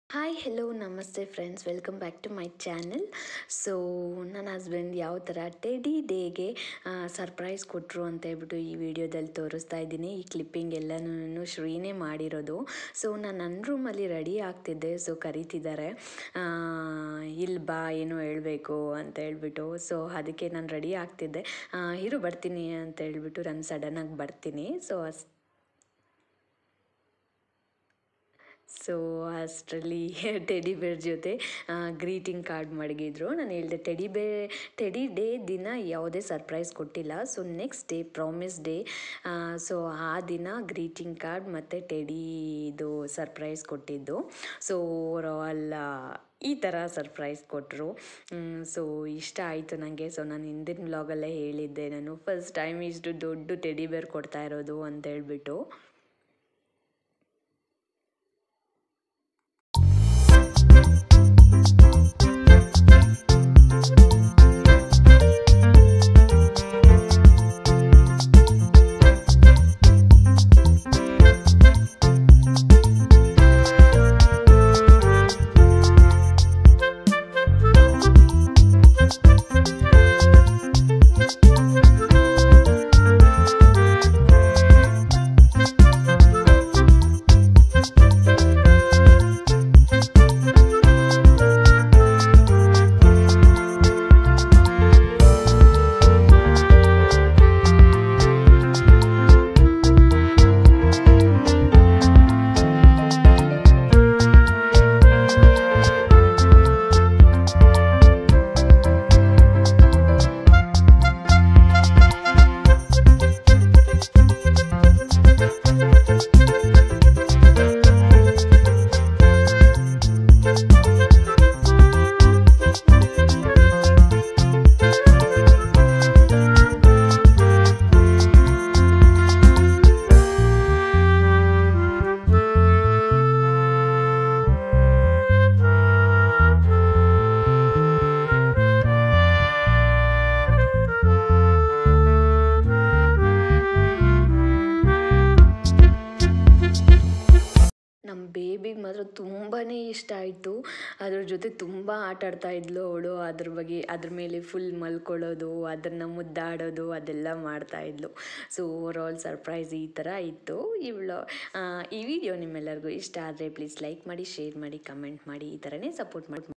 hi hello ನಮಸ್ತೆ friends welcome back to my channel so ನನ್ನ husband ಯಾವ ಥರ ಟೆಡಿ ಡೇಗೆ ಸರ್ಪ್ರೈಸ್ ಕೊಟ್ಟರು ಅಂತ ಹೇಳ್ಬಿಟ್ಟು ಈ ವಿಡಿಯೋದಲ್ಲಿ ತೋರಿಸ್ತಾ ಇದ್ದೀನಿ ಈ ಕ್ಲಿಪ್ಪಿಂಗ್ ಎಲ್ಲನೂ ಶ್ರೀನೇ ಮಾಡಿರೋದು ಸೊ ನಾನು ನನ್ನ ರೂಮಲ್ಲಿ ರೆಡಿ ಆಗ್ತಿದ್ದೆ ಸೊ ಕರೀತಿದ್ದಾರೆ ಇಲ್ಲಿ ಬಾ ಏನೋ ಹೇಳಬೇಕು ಅಂತ ಹೇಳ್ಬಿಟ್ಟು ಸೊ ಅದಕ್ಕೆ ನಾನು ರೆಡಿ ಆಗ್ತಿದ್ದೆ ಆ, ಇರು ಬರ್ತೀನಿ ಅಂತ ಹೇಳ್ಬಿಟ್ಟು ನಾನು ಸಡನ್ನಾಗಿ ಬರ್ತೀನಿ ಸೊ ಅಸ್ ಸೊ ಅಷ್ಟರಲ್ಲಿ ಟೆಡಿ ಬೇರ್ ಜೊತೆ ಗ್ರೀಟಿಂಗ್ ಕಾರ್ಡ್ ಮಡಗಿದ್ರು ನಾನು ಹೇಳಿದೆ ಟೆಡಿ ಬೇ ಟೆಡಿ ಡೇ ದಿನ ಯಾವುದೇ ಸರ್ಪ್ರೈಸ್ ಕೊಟ್ಟಿಲ್ಲ so next day promise day so ಆ ದಿನ ಗ್ರೀಟಿಂಗ್ ಕಾರ್ಡ್ ಮತ್ತು ಟೆಡಿದು ಸರ್ಪ್ರೈಸ್ ಕೊಟ್ಟಿದ್ದು ಸೊ ಓವರಾಲ್ ಈ ಥರ ಸರ್ಪ್ರೈಸ್ ಕೊಟ್ಟರು ಸೊ ಇಷ್ಟ ಆಯಿತು ನನಗೆ ಸೊ ನಾನು ಹಿಂದಿನ ವ್ಲಾಗಲ್ಲೇ ಹೇಳಿದ್ದೆ ನಾನು ಫಸ್ಟ್ ಟೈಮ್ ಇಷ್ಟು ದೊಡ್ಡ ಟೆಡಿ ಬೇರ್ ಕೊಡ್ತಾ ಇರೋದು ಅಂತ ಹೇಳ್ಬಿಟ್ಟು ನಮ್ಮ ಬೇಬಿಗೆ ಮಾತ್ರ ತುಂಬಾ ಇಷ್ಟ ಆಯಿತು ಅದ್ರ ಜೊತೆ ತುಂಬ ಆಟ ಆಡ್ತಾ ಇದ್ಲು ಅವಳು ಅದ್ರ ಬಗ್ಗೆ ಅದ್ರ ಮೇಲೆ ಫುಲ್ ಮಲ್ಕೊಳ್ಳೋದು ಅದನ್ನು ಮುದ್ದಾಡೋದು ಅದೆಲ್ಲ ಮಾಡ್ತಾ ಇದ್ಲು ಸೊ ಓವರ್ ಆಲ್ ಸರ್ಪ್ರೈಸ್ ಈ ಥರ ಇತ್ತು ಇವಳು ಈ ವಿಡಿಯೋ ನಿಮ್ಮೆಲ್ಲರಿಗೂ ಇಷ್ಟ ಆದರೆ ಪ್ಲೀಸ್ ಲೈಕ್ ಮಾಡಿ ಶೇರ್ ಮಾಡಿ ಕಮೆಂಟ್ ಮಾಡಿ ಈ ಥರನೇ ಸಪೋರ್ಟ್ ಮಾಡಿ